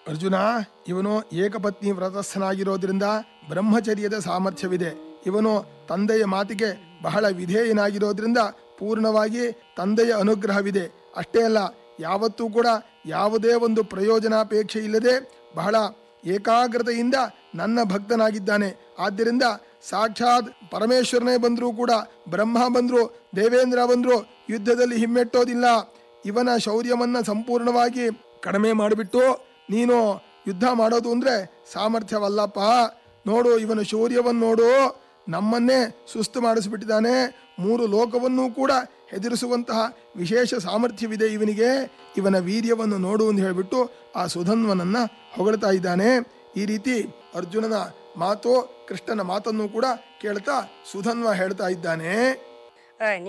ಅರ್ಜುನ ಇವನು ಏಕಪತ್ನಿ ವ್ರತಸ್ಥನಾಗಿರೋದ್ರಿಂದ ಬ್ರಹ್ಮಚರ್ಯದ ಸಾಮರ್ಥ್ಯವಿದೆ ಇವನು ತಂದೆಯ ಮಾತಿಗೆ ಬಹಳ ವಿಧೇಯನಾಗಿರೋದ್ರಿಂದ ಪೂರ್ಣವಾಗಿ ತಂದೆಯ ಅನುಗ್ರಹವಿದೆ ಅಷ್ಟೇ ಅಲ್ಲ ಯಾವತ್ತೂ ಕೂಡ ಯಾವುದೇ ಒಂದು ಪ್ರಯೋಜನಾಪೇಕ್ಷೆ ಇಲ್ಲದೆ ಬಹಳ ಏಕಾಗ್ರತೆಯಿಂದ ನನ್ನ ಭಕ್ತನಾಗಿದ್ದಾನೆ ಆದ್ದರಿಂದ ಸಾಕ್ಷಾತ್ ಪರಮೇಶ್ವರನೇ ಬಂದರೂ ಕೂಡ ಬ್ರಹ್ಮ ಬಂದ್ರು ದೇವೇಂದ್ರ ಬಂದ್ರು ಯುದ್ಧದಲ್ಲಿ ಹಿಮ್ಮೆಟ್ಟೋದಿಲ್ಲ ಇವನ ಶೌರ್ಯವನ್ನ ಸಂಪೂರ್ಣವಾಗಿ ಕಡಿಮೆ ಮಾಡಿಬಿಟ್ಟು ನೀನು ಯುದ್ಧ ಮಾಡೋದು ಅಂದ್ರೆ ಸಾಮರ್ಥ್ಯವಲ್ಲಪ್ಪ ನೋಡು ಇವನ ಶೌರ್ಯವನ್ನು ನೋಡು ನಮ್ಮನ್ನೇ ಸುಸ್ತು ಮಾಡಿಸ್ಬಿಟ್ಟಿದ್ದಾನೆ ಮೂರು ಲೋಕವನ್ನೂ ಕೂಡ ಹೆದರಿಸುವಂತಹ ವಿಶೇಷ ಸಾಮರ್ಥ್ಯವಿದೆ ಇವನಿಗೆ ಇವನ ವೀರ್ಯವನ್ನು ನೋಡು ಅಂತ ಹೇಳಿಬಿಟ್ಟು ಆ ಸುಧನ್ವನನ್ನ ಹೊಗಳ್ತಾ ಇದ್ದಾನೆ ಈ ರೀತಿ ಅರ್ಜುನನ ಮಾತು ಕೃಷ್ಣನ ಮಾತನ್ನು ಕೂಡ ಕೇಳ್ತಾ ಸುಧನ್ವ ಹೇಳ್ತಾ ಇದ್ದಾನೆ ಆ,